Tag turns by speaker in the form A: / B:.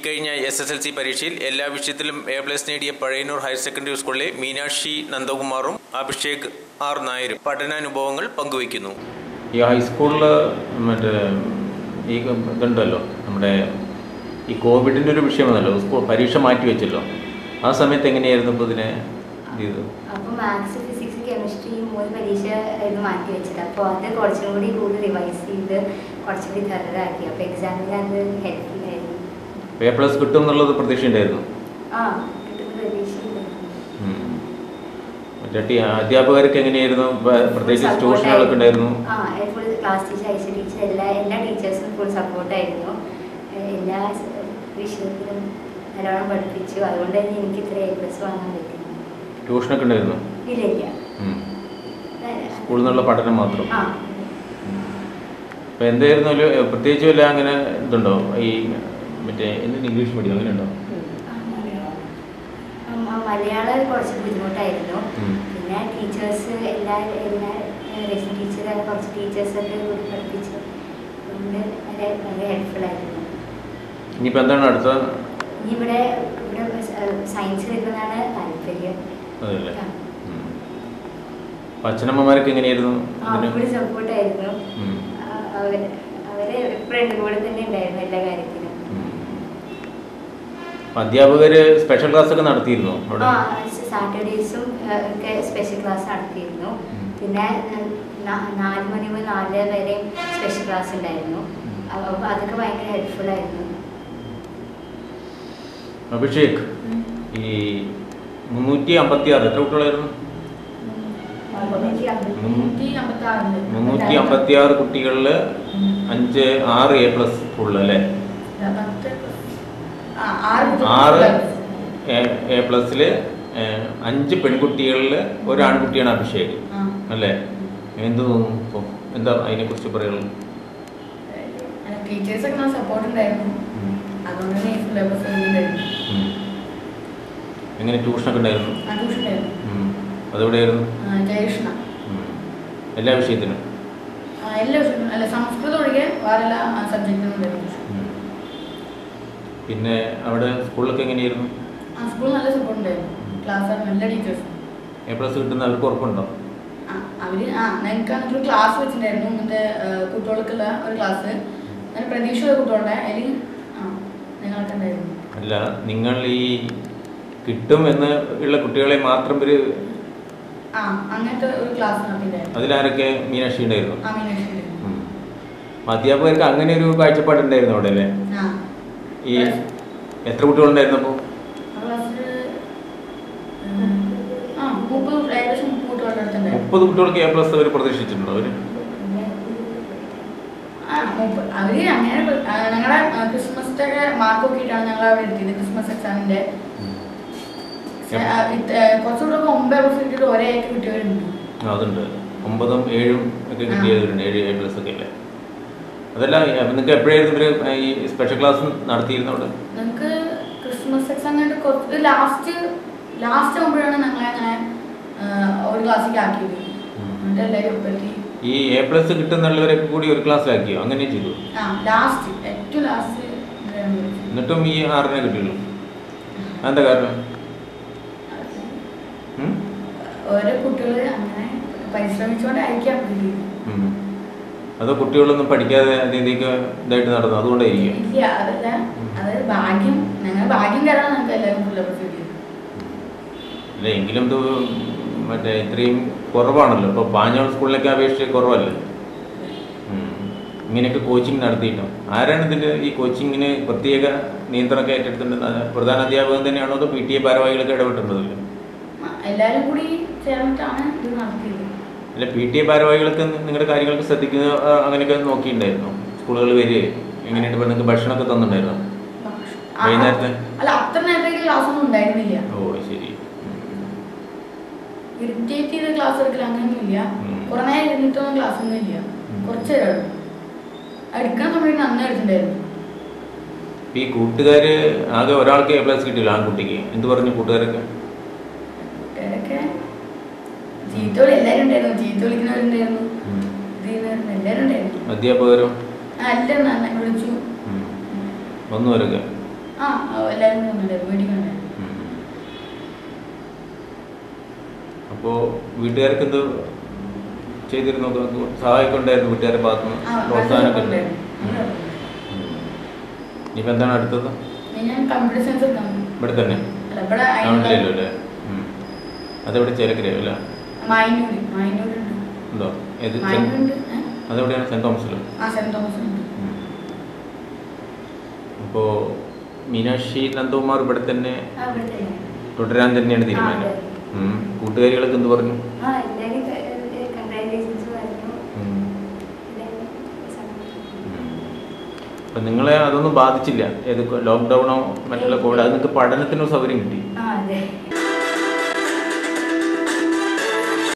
A: ഇക്കഴിഞ്ഞ S S L C പരീക്ഷയിൽ എല്ലാ വിഷയത്തിലും എ പ്ലസ് നേടിയ പഴയന്നൂർ ഹയർ സെക്കൻഡറി സ്കൂളിലെ മീനാക്ഷി നന്ദകുമാറും അഭിഷേക് ആർ നായരും പഠനാനുഭവങ്ങൾ പങ്കുവയ്ക്കുന്നു
B: ഈ ഹൈസ്കൂളിൽ മറ്റേ ഈ ഇതുണ്ടല്ലോ നമ്മുടെ ഈ കോവിഡിൻ്റെ ഒരു വിഷയമാണല്ലോ സ്കൂൾ പരീക്ഷ മാറ്റി വെച്ചല്ലോ ആ സമയത്ത് എങ്ങനെയായിരുന്നു ഇപ്പോൾ ഇതിനെ ഇത് ചെയ്തത്
C: അപ്പോൾ മാത്സ് ഫിസിക്സ് കെമിസ്ട്രി മൂന്ന് പരീക്ഷ ആയിരുന്നു മാറ്റി വെച്ചത് അപ്പോൾ അത് കുറച്ചും കൂടി കൂടുതൽ റിവൈസ് ചെയ്ത് കുറച്ചും കൂടി തററാക്കി അപ്പോൾ എക്സാമിന് അത് ഹെൽപ്ഫുൾ ആയിരുന്നു
B: എ പ്ലസ് കിട്ടും എന്നുള്ളത് പ്രതീക്ഷയുണ്ടായിരുന്നു
C: ആ കിട്ടുന്ന പ്രതീക്ഷയുണ്ടായിരുന്നു
B: മറ്റേ ടീ- അധ്യാപകർക്ക് എങ്ങനെയായിരുന്നു പ- പ്രത്യേകിച്ച്
C: Support
B: ട്യൂഷനുകളൊക്കെ ഉണ്ടായിരുന്നു
C: ആ full class teacher Aisa teacher എല്ലാ എല്ലാ ടീച്ചേഴ്സും ഫുൾ സപ്പോർട്ടായിരുന്നു എല്ലാ സ് വിഷയത്തിലും നല്ലോണം പഠിപ്പിച്ചു അതുകൊണ്ട് തന്നെ എനിക്ക് ഇത്ര എ പ്ലസ് വാങ്ങാൻ പറ്റി
B: ട്യൂഷനൊക്കെ ഉണ്ടായിരുന്നു
C: ഇല്ല ഇല്ല
B: ഉം. സ്കൂളിൽ നിന്നുള്ള പഠനം മാത്രം
C: ആ
B: അപ്പോൾ എന്തായിരുന്നു ഒരു പ്രത്യേകിച്ച് വല്ല അങ്ങനെ ഇതുണ്ടോ ഈ മറ്റേ എന്തിന് ഇംഗ്ലീഷ് മീഡിയം അങ്ങനെ ഉണ്ടോ
C: ഉം, ആ, മലയാളം കുറച്ച് ബുദ്ധിമുട്ടായിരുന്നു
B: ഉം.
C: പിന്നെ ടീച്ചേഴ്സ് എല്ലാ എല്ലാ റേഷൻ ടീച്ചർ കുറച്ച് ടീച്ചേഴ്സൊക്കെ കൂടി പഠിപ്പിച്ചു അതുകൊണ്ട് വളരെ വളരെ ഹെൽപ്ഫുൾ ആയിരുന്നു
B: ഇനിയിപ്പോൾ എന്താണ് അടുത്ത
C: ഇനി ഇവിടെ ഇവിടെ സയൻസ് എടുക്കുന്നതാണ് താല്പര്യം
B: അതല്ലേ
C: ആ.
B: ഉം. അപ്പോൾ അച്ഛനമ്മമാരൊക്കെ എങ്ങനെയായിരുന്നു
C: ആ
B: ഇതിന്
C: ഫുൾ സപ്പോർട്ടായിരുന്നു
B: ഉം.
C: അവർ അവര് എപ്പോഴും കൂടെ തന്നെ ഉണ്ടായിരുന്നു എല്ലാ കാര്യത്തിലും
B: ഉം. അപ്പോൾ അധ്യാപകർ സ്പെഷ്യൽ ക്ലാസ് ഒക്കെ നടത്തിയിരുന്നോ അവിടെ
C: ആ സാറ്റർഡേസും ഒക്കെ സ്പെഷ്യൽ ക്ലാസ് നടത്തിയിരുന്നു
B: ഉം.
C: പിന്നെ ഏഹ്, നാ- നാല് മണി മുതൽ നാല് വരെയും സ്പെഷ്യൽ ക്ലാസ് ഉണ്ടായിരുന്നു അപ്പോൾ അതൊക്കെ ഭയങ്കര ഹെൽപ്ഫുൾ ആയിരുന്നു
B: അഭിഷേക് ഈ മുന്നൂറ്റി അമ്പത്തി ആറ് എത്ര കുട്ടികളായിരുന്നു
D: മുന്നൂറ്റി അമ്പത്തി ആറില്
B: മുന്നൂറ്റി അമ്പത്തി ആറ് കുട്ടികളിൽ അഞ്ച് ആറ് എ പ്ലസ് ഫുള്ള് അല്ലേ
D: പത്ത് ആ, ആറ്
B: ആറ്
D: കുട്ടികൾ.
B: എ പ്ലസ്സിൽ അഞ്ച് പെൺകുട്ടികളിൽ ഒരു ആൺകുട്ടിയാണ് അഭിഷേക്
D: ആ.
B: അല്ലേ എന്ത് തോന്നുന്നു ഇപ്പോൾ എന്താ അതിനെക്കുറിച്ച് പറയുള്ളത്
D: ടീച്ചേഴ്സ് ഒക്കെ സപ്പോർട്ട് ഉണ്ടായിരുന്നു അതുകൊണ്ട് തന്നെ സിലബസ് ഉണ്ടായിരുന്നു
B: ഉം. എങ്ങനെ ട്യൂഷനൊക്കെ ഉണ്ടായിരുന്നു
D: ആ ട്യൂഷൻ ഉണ്ടായിരുന്നു
B: ഉം. അതെവിടെയായിരുന്നു
D: ആ, ജയകൃഷ്ണ
B: ഉം. എല്ലാ വിഷയത്തിനും
D: ആ, എല്ലാ വിഷയത്തിനും അല്ല സംസ്കൃതം ഒഴികെ വേറെ എല്ലാ സബ്ജക്റ്റിനും ഉണ്ടായിരുന്നു tuition.
B: ഉം. പിന്നെ അവിടെ സ്കൂളിലൊക്കെ എങ്ങനെയായിരുന്നു
D: ആ സ്കൂളിൽ നല്ല സപ്പോർട്ട് ഉണ്ടായിരുന്നു ക്ലാസ് നല്ല ടീച്ചേഴ്സ്
B: എ പ്ലസ് കിട്ടുന്ന അവർക്ക് ഉറപ്പുണ്ടോ
D: അവര് ആ ഞങ്ങൾക്ക് എന്നിട്ട് ക്ലാസ് വെച്ചിട്ടുണ്ടായിരുന്നു ഇങ്ങനത്തെ ആ, കുട്ടികൾക്കുള്ള ഒരു ക്ലാസ് അങ്ങനെ പ്രതീക്ഷയുള്ള കുട്ടികളുടെ അതിൽ ആ ഞങ്ങൾക്ക് ഉണ്ടായിരുന്നു
B: അല്ല നിങ്ങൾ ഈ കിട്ടും എന്ന് ഉള്ള കുട്ടികളെ മാത്രം ഒരു
D: ആ അങ്ങനത്തെ ഒരു ക്ലാസ് നടത്തിയിട്ടുണ്ടായിരുന്നു
B: അതിലാരൊക്കെ മീനാക്ഷി ഉണ്ടായിരുന്നു
D: ആ മീനാക്ഷി ഉണ്ടായിരുന്നു.
B: ഉം. അധ്യാപകർക്ക് അങ്ങനെ ഒരു കാഴ്ചപ്പാടുണ്ടായിരുന്നു അവിടെ അല്ലേ
D: ആ
B: ഈ എത്ര കുട്ടികളുണ്ടായിരുന്നു അപ്പോൾ
D: ആ ക്ലാസ്സിൽ ആ മുപ്പത് ഏകദേശം മുപ്പത് കുട്ടികളുടെ അടുത്തുണ്ടായിരുന്നു
B: മുപ്പത് കുട്ടികൾക്ക് എ പ്ലസ് അവർ പ്രതീക്ഷിച്ചിട്ടുണ്ടോ അവർ
D: ആ മുപ്പ- അവര് അങ്ങനെ പ്ര- ആ, ഞങ്ങളുടെ ക്രിസ്മസിന്റെ ഒക്കെ മാർക്ക് നോക്കിയിട്ടാണ് ഞങ്ങൾ അവിടെ എടുത്തത് ക്രിസ്മസ് എക്സാമിന്റെ കുറച്ചുകൂടെ ഒമ്പത് വർഷം കിട്ടിയിട്ട് ഒരേ ആയിട്ട് കിട്ടിയവരുണ്ട്
B: അതുണ്ട് ഒമ്പതും ഏഴും ഒക്കെ കിട്ടിയവരുണ്ട് ഏഴ് എ പ്ലസ് ഒക്കെ അല്ലേ അതല്ല നിങ്ങൾക്ക് എപ്പോഴായിരുന്നു ഇവർ ഈ സ്പെഷ്യൽ ക്ലാസ് നടത്തിയിരുന്നു അവിടെ
D: ഞങ്ങൾക്ക് ക്രിസ്മസ് എക്സാം കഴിഞ്ഞിട്ട് കുറച്ച് ലാസ്റ്റ് ലാസ്റ്റ് ആകുമ്പോഴാണ് ഞങ്ങളെ അങ്ങനെ ആ, ഒരു ക്ലാസ്സിലേക്ക് ആക്കിയത്
B: ഉം.
D: എന്നിട്ട് എല്ലാവരും പറ്റി
B: ഈ എ പ്ലസ് കിട്ടുന്നുള്ളവരൊക്കെ കൂടി ഒരു ക്ലാസ്സിലാക്കിയോ അങ്ങനെ ചെയ്തു
D: ആ ലാസ്റ്റ് ഏറ്റവും ലാസ്റ്റ്
B: എന്നിട്ടും ഈ ആറിനെ കിട്ടിയുള്ളൂ എന്താ കാരണം ഉം?
D: ഓരോ കുട്ടികൾ അങ്ങനെ പരിശ്രമിച്ചുകൊണ്ടായിരിക്കാം കിട്ടിയത്
B: ഉം. അതോ കുട്ടികളൊന്നും പഠിക്കാതെ രീതിക്ക് ഇതായിട്ട് നടന്നു അതുകൊണ്ടായിരിക്കും
D: ഇല്ല അതല്ല അത് ഭാഗ്യം ഞങ്ങൾ ഭാഗ്യം കാരണം നമുക്ക് എല്ലാവരും സിലബസ് കിട്ടിയത്
B: അല്ല എങ്കിലും ഇത് മറ്റേ ഇത്രയും കുറവാണല്ലോ ഇപ്പോൾ പാഞ്ഞോൾ സ്കൂളിലൊക്കെ അപേക്ഷിച്ച് കുറവല്ലേ ഉം. ഇങ്ങനെയൊക്കെ കോച്ചിങ് നടത്തിയിട്ടും ആരാണ് ഇതിൻ്റെ ഈ കോച്ചിങ്ങിന് പ്രത്യേക നിയന്ത്രണമൊക്കെ ഏറ്റെടുത്തിട്ടുണ്ട് അത് പ്രധാന അധ്യാപകൻ തന്നെയാണോ അതോ പി ടി എ ഭാരവാഹികളൊക്കെ ഇടപെട്ടിട്ടുണ്ടല്ലോ
D: ആ, എല്ലാവരും കൂടി ചേർന്നിട്ടാണ് ഇത് നടത്തിയത്
B: അല്ല പി ടി എ ഭാരവാഹികൾക്ക് നിങ്ങളുടെ കാര്യങ്ങളൊക്കെ ശ്രദ്ധിക്കുന്ന ആ, അങ്ങനെയൊക്കെ നോക്കിയിട്ടുണ്ടായിരുന്നു സ്കൂളുകൾ വരിക എങ്ങനെയുണ്ട് ഇപ്പോൾ നിങ്ങൾക്ക് ഭക്ഷണമൊക്കെ തന്നിട്ടുണ്ടായിരുന്നു
D: പക്ഷെ- ആ,
B: വൈകുന്നേരത്തെ?
D: അല്ല അത്ര നേരത്തേക്ക് ക്ലാസ് ഒന്നും ഉണ്ടായിരുന്നില്ല
B: ഓ ശരി ഉം.
D: ഇറിറ്റേറ്റ് ചെയ്ത ക്ലാസ് എടുക്കൽ അങ്ങനെയൊന്നുമില്ല
B: ഉം.
D: കുറെ നേരം ഇരുന്നിട്ടൊന്നും ക്ലാസ് ഒന്നും ഇല്ല
B: ഉം.
D: കുറച്ച് നേരം എടുക്കാൻ സമയത്ത് നന്നായി എടുത്തിട്ടുണ്ടായിരുന്നു
B: ഇപ്പൊ ഈ കൂട്ടുകാര് ആകെ ഒരാൾക്ക് എ പ്ലസ് കിട്ടിയില്ല ആൺകുട്ടിക്ക് എന്ത് പറഞ്ഞു കൂട്ടുകാരൊക്കെ
D: കുട്ടികളൊക്കെ ചീത്ത വിളി എല്ലാവരും ഉണ്ടായിരുന്നു ചീത്ത വിളിക്കുന്നവരുണ്ടായിരുന്നു
B: ഉം.
D: ഇത് ചെയ്യുന്നവരുണ്ട് എല്ലാവരും ഉണ്ടായിരുന്നു
B: അധ്യാപകരും
D: ആ എല്ലാവരും നന്നായി വിളിച്ചു
B: ഉം. വന്നവരൊക്കെ
D: ആ എല്ലാവരും കൂടെ വന്നിട്ടുണ്ടായിരുന്നു വീട്ടിൽ വന്നിട്ടുണ്ടായിരുന്നു
B: അപ്പോൾ വീട്ടുകാർക്ക് എന്ത് ചെയ്തിരുന്നു സഹായിക്കൊണ്ടായിരുന്നു വീട്ടുകാരുടെ ഭാഗത്തുനിന്ന്
D: ആ
B: പ്രോത്സാഹനമൊക്കെ ഉണ്ട്
D: ഉണ്ടായിരുന്നു. നല്ല കുഴപ്പമില്ല.
B: ഇനിയിപ്പോൾ എന്താണ് അടുത്തത്
D: ഇനി ഞാൻ കമ്പ്യൂട്ടർ സയൻസ് എടുക്കാം
B: ഇവിടെ തന്നെ
D: അല്ല ഇവിടെ
B: ടൗണിലല്ലോ
D: അതിനുള്ള
B: അല്ലേ ഉം. അതെവിടെ ചേലക്കരയോ അല്ല
D: മൈനൂര് മൈനൂരുണ്ട്
B: ഉണ്ടോ ഏത് സെൻ-
D: മൈനൂരുണ്ട് ഏ?
B: അതെവിടെയാണ് സെൻറ് തോമസിലോ
D: ആ സെന്റ് തോമസ് ഉണ്ട്
B: അപ്പോൾ മീനാക്ഷി നന്ദകുമാർ ഇവിടെ തന്നെ
C: ആ ഇവിടെ തന്നെ
B: തുടരാൻ തന്നെയാണ് തീരുമാനം
C: ആ, അതെ.
B: ഉം. കൂട്ടുകാരികളൊക്കെ എന്ത് പറഞ്ഞു
C: ആ എല്ലാവരും കൺഗ്രാജുലേഷൻസ് പറഞ്ഞു
B: ഉം.
C: എല്ലാവരും സമ്മതിച്ചു.
B: അപ്പം നിങ്ങളെ അതൊന്നും ബാധിച്ചില്ല ഏത് ലോക്ക്ഡൗണോ മറ്റുള്ള കോവിഡ് അത് നിങ്ങൾക്ക് പഠനത്തിനൊരു സൗകര്യം കിട്ടി
C: ആ അതെ